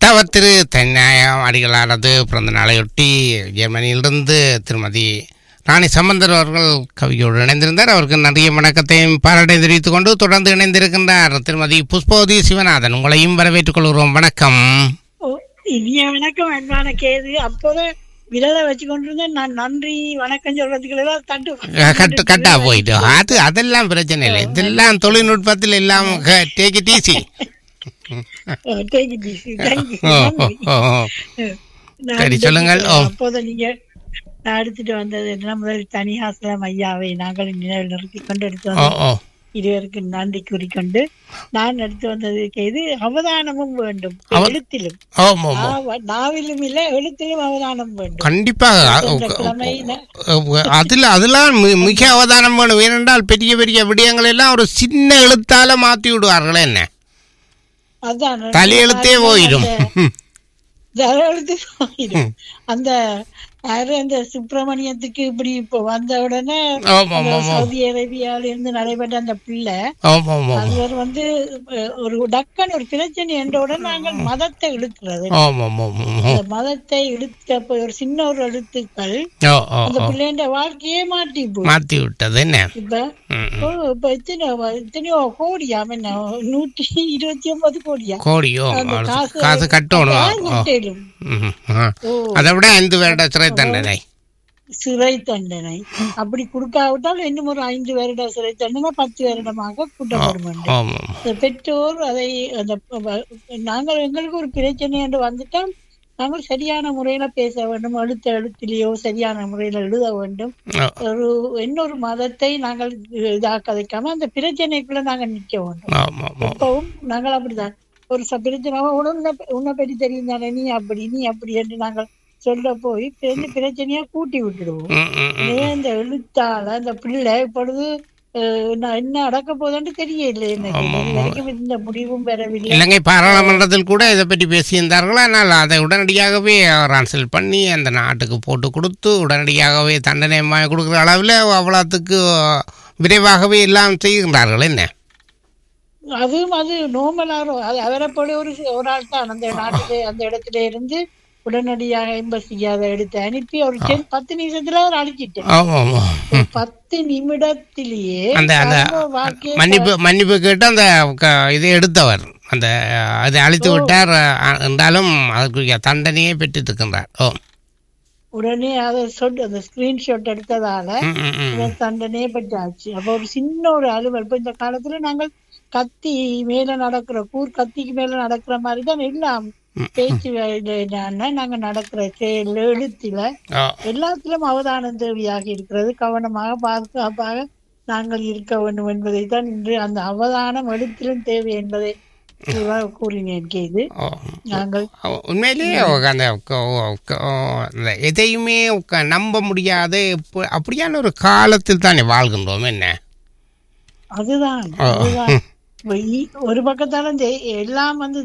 தவ திரு தன்யாயம் அடிகளாரது பிறந்த நாளையொட்டி ஜெர்மனியிலிருந்து திருமதி ராணி சம்பந்தர் அவர்கள் கவியோடு இணைந்திருந்தார் அவருக்கு நிறைய வணக்கத்தையும் பாராட்டை தெரிவித்துக் கொண்டு தொடர்ந்து இணைந்திருக்கின்றார் திருமதி புஷ்பவதி சிவநாதன் உங்களையும் வரவேற்றுக் கொள்கிறோம் வணக்கம் ஓ, இனிய வணக்கம் அன்பான கேது அப்போதே விரலை வச்சு கொண்டிருந்தேன் நான் நன்றி வணக்கம் சொல்றதுக்குள்ள தட்டு அஹ் கட்டு கட்டா போயிட்டு அது அதெல்லாம் பிரச்சனை இல்லை இதெல்லாம் தொழில்நுட்பத்தில் எல்லாம் take it easy oh, take it easy. Thank you. Oh நன்றி. ஓ ஓ நான் சரி, இந்த- சொல்லுங்கள். ஓ. அப்போது நீங்க நான் எடுத்துட்டு வந்தது என்ன முதல் தனியாசலம் ஐயாவை நாங்கள் நினைவில் நிறுத்தி கொண்டு எடுத்து ஓ வந்தோம் ஓ இருவருக்கு நன்றி கூறிக்கொண்டு நான் எடுத்து வந்ததுக்கு இது அவதானமும் வேண்டும் அவ- எழுத்திலும் ஓம் ஓம் ஓம். நாவ- நாவிலும் இல்லை எழுத்திலும் அவதானம் வேண்டும் கண்டிப்பாக சென்ற கிழமை ந- அதில் அதெல்லாம் மி- மிக அவதானம் வேணும் ஏனென்றால் பெரிய பெரிய விடயங்கள் எல்லாம் ஒரு சின்ன எழுத்தால மாத்தி விடுவார்களே என்ன அதான் தலையெழுத்தே போயிடும் ம். தலையெழுத்து போயிடும் அந்த யாரு அந்த சுப்பிரமணியத்துக்கு இப்படி இப்போ வந்த உடனே ஆமாம் அந்த ஆமாம் சவுதி அரேபியாவில இருந்து நடைபெற்ற அந்த பிள்ளை ஆமாம் ஆமாம் அவர் வந்து அஹ், ஒரு டக்கன் ஒரு பிரச்சனை என்றவுடன் நாங்கள் மதத்தை இழுக்கிறது ஆமாம் ஆமாம் ஆமாம் அந்த மதத்தை இழுத்த போய் ஒரு சின்ன ஒரு எழுத்துக்கள் ஓ ஓ அந்த ஓ பிள்ளைன்ற வாழ்க்கையே மாட்டி போய் மாற்றி விட்டது என்ன இப்ப ம், ம். ஓ, இப்ப எத்தனை எத்தனையோ கோடியா என்ன நூற்றி இருபத்தி ஒன்பது கோடியா கோடியோ அந்த காசு காசு கட்டணும் யார் ஓ விட்டேலும் ம், ஆ. ஓ அதை விட ஐந்து வருட சிறை தண்டனை சிறை தண்டனை அப்படி கொடுக்காவிட்டால் இன்னும் ஒரு ஐந்து வருட சிறை தண்டனை பத்து வருடமாக கூட்டப்படும் என்று. ஆமாம் இந்த பெற்றோர் அதை அந்த ப- ப- நாங்கள் எங்களுக்கு ஒரு பிரச்சனை என்று வந்துட்டால் நாங்கள் சரியான முறையில பேச வேண்டும் எழுத்த எழுத்திலேயோ சரியான முறையில எழுத வேண்டும் ஓ, ஒரு இன்னொரு மதத்தை நாங்கள் இதாக கதைக்காம அந்த பிரச்சனைக்குள்ள நாங்கள் நிக்க வேண்டும் ஆமாம் ஆமாம் எப்பவும் நாங்கள் அப்படிதான் ஒரு ச- பிரச்சனை உன்னை உன்னை பற்றி தெரியும் தானே நீ அப்படி நீ அப்படி என்று நாங்கள் சொல்ல போய் பெரிய பிரச்சனையா கூட்டி விட்டுடுவோம் ம், ம், ம். ஏன் இந்த எழுத்தால அந்த பிள்ளை இப்பொழுது அஹ், நான் என்ன அடக்க போதுன்னு தெரியல எனக்கு ஆமா, இது வரைக்கும் இந்த முடிவும் பெறவில்லை இலங்கை பாராளுமன்றத்தில் கூட இதை பற்றி பேசியிருந்தார்கள் ஆனால் அதை உடனடியாகவே ரான்சல் பண்ணி அந்த நாட்டுக்கு போட்டு கொடுத்து உடனடியாகவே தண்டனை ம- கொடுக்குற அளவில் அவ்வளோத்துக்கு விரைவாகவே எல்லாம் செய்கின்றார்கள் என்ன அதுவும் அது நோமலாரோ அது அவரை போல ஒரு ஒரு ஆள் தான் அந்த நாட்டிலே அந்த இடத்துல இருந்து உடனடியாக எம்பசிக்கு அதை எடுத்து அனுப்பி ஒரு டென் பத்து நிமிஷத்துல அவர் அழிச்சிட்டேன் ஆமாம் ஆமாம் ஒரு பத்து நிமிடத்திலேயே அந்த அந்த சர்வ வாழ்க்கையை மன்னிப்பு மன்னிப்பு கேட்டு அந்த க- இதை எடுத்தவர் அந்த அதை அழித்து விட்டார் அ- என்றாலும் அதற்குரிய தண்டனையை பெற்றிருக்கின்றார் ஓ உடனே அதை சொல் அந்த ஸ்கிரீன்ஷாட் எடுத்ததால ம், ம், ம். இந்த தண்டனையே பெற்றாச்சு அப்ப ஒரு சின்ன ஒரு அலுவல் இப்ப இந்த காலத்துல நாங்கள் கத்தி மேல நடக்கிற கூர் கத்திக்கு மேல நடக்கிற மாதிரி தான் எல்லாம் பேச்சு வேலையிலான நாங்க நடக்கிற செயல் எழுத்துல ஓ எல்லாத்திலும் அவதானம் தேவையாக இருக்கிறது கவனமாக பாதுகாப்பாக நாங்கள் இருக்க வேண்டும் என்பதை தான் இன்று அந்த அவதானம் எழுத்திலும் தேவை என்பதை இவ்வாறு கூறினேன் கேது ஓ நாங்கள் உண்மையிலேயே அந்த க- க- அந்த எதையுமே க- நம்ப முடியாத இப்ப- அப்படியான ஒரு காலத்தில் தானே வாழ்கின்றோம் என்ன அதுதான் ஓ. அதுதான் இப்ப இ- ஒரு பக்கத்தால இந்த எல்லாம் வந்து